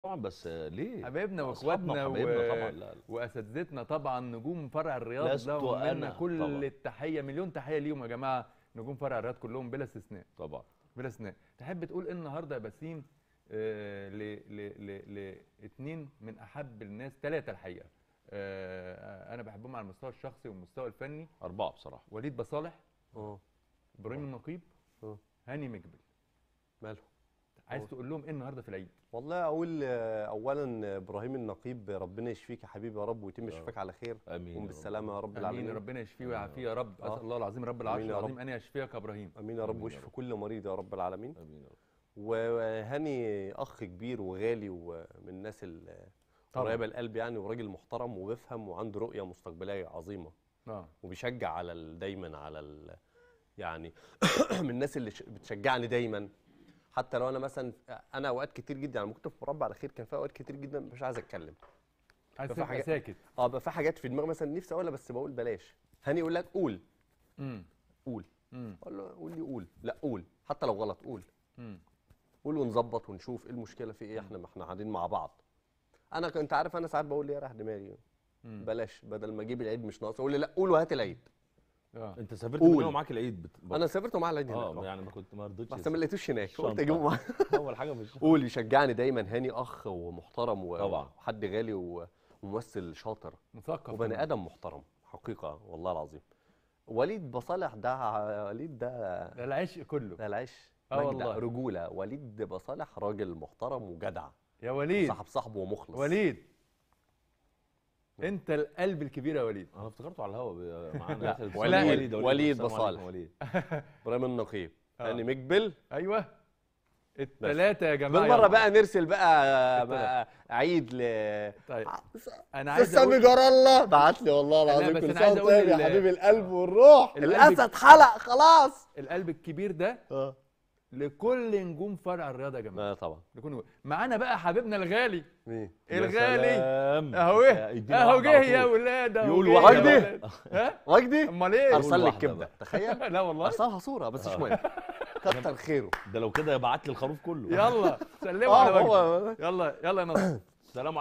طبعا بس ليه حبايبنا أصحابنا واخواتنا وحبايبنا و... طبعا لا لا. واساتذتنا طبعا نجوم فرع الرياض لست لهم منا أنا كل طبعاً. التحيه مليون تحيه ليهم يا جماعه نجوم فرع الرياض كلهم بلا استثناء طبعا بلا استثناء تحب تقول ايه النهارده يا بسيم آه ل ل ل لاثنين من احب الناس ثلاثه الحقيقه آه انا بحبهم على المستوى الشخصي والمستوى الفني أربعة بصراحة وليد بصالح اه ابراهيم النقيب اه هاني مقبل ماله عايز أوه. تقول لهم ايه النهارده في العيد والله اقول آه، اولا ابراهيم النقيب ربنا يشفيك يا حبيبي يا رب ويتم شفاك على خير آمين قوم يا بالسلامه يا رب امين العالمين ربنا يشفيه ويعافيه يا رب آه. اسال الله العظيم رب العرش آمين يا رب. العظيم ان يشفيك يا ابراهيم امين يا رب آمين يا ويشفي رب. كل مريض يا رب العالمين آمين يا رب. وهاني اخ كبير وغالي ومن الناس ال- طبعاً. قريبه القلب يعني وراجل محترم وبيفهم وعنده رؤيه مستقبليه عظيمه اه وبيشجع على ال- دايما على ال يعني من الناس اللي ش- بتشجعني دايما حتى لو انا مثلا انا اوقات كتير جدا يعني كنت في مربع على خير كان في اوقات كتير جدا مش عايز اتكلم عايز في تبقى حاجة- ساكت اه بقى في حاجات في دماغي مثلا نفسي اقولها بس بقول بلاش هاني يقول لك قول امم قول امم اقول له قول لي قول لا قول حتى لو غلط قول امم قول ونظبط ونشوف ايه المشكله في ايه احنا ما احنا قاعدين مع بعض انا كنت عارف انا ساعات بقول لي يا راح دماغي مم. بلاش بدل ما اجيب العيد مش ناقص اقول لي لا قول وهات العيد اه أنت سافرت قول. من هنا ومعاك العيد بت... انا سافرت معاه العيد اه هناك يعني ما كنت ما رضيتش بس ما لقيتوش هناك قلت الشنطة. اجيبه معايا أول حاجة مش قول يشجعني دايما هاني اخ ومحترم و- طبعاً. وحد غالي و- وممثل شاطر مثقف وبني كمان. ادم محترم حقيقه والله العظيم وليد بصالح ده وليد ده ده العشق كله ده العيش آه مجدع، والله. رجوله وليد بصالح راجل محترم وجدع يا وليد صاحب صاحبه ومخلص وليد انت القلب الكبير يا وليد أنا افتكرته على الهوا ب- معانا لا، داخل. وليد- السلام وليد عليكم، بصالح. وليد. ابراهيم النقيب آه. هاني مقبل ايوه الثلاثه يا جماعه بالمره يلا. بقى نرسل بقى, التلاتة. بقى عيد ل طيب انا استاذ عايز سامي اقول جار الله بعت لي والله لا، العظيم بس كل أنا سنه عايز وانت أقول طيب يا ال- حبيب القلب والروح القلب- الاسد حلق خلاص القلب الكبير ده اه لكل نجوم فرع الرياضه يا جماعه لا طبعا لكل نجوم. معانا بقى حبيبنا الغالي مين يا الغالي سلام. اهو يدينا اهو واحدة جه على يا طول. ولاد اهو يقول جه يا وجدي. ولاد. ها وجدي امال ايه ارسل لك واحدة كبده بقى. تخيل لا والله ارسلها صوره بس مش آه. مهم كتر خيره ده لو كده يبعت لي الخروف كله يلا سلموا اه على وجدي هو يلا يلا يا نصر سلام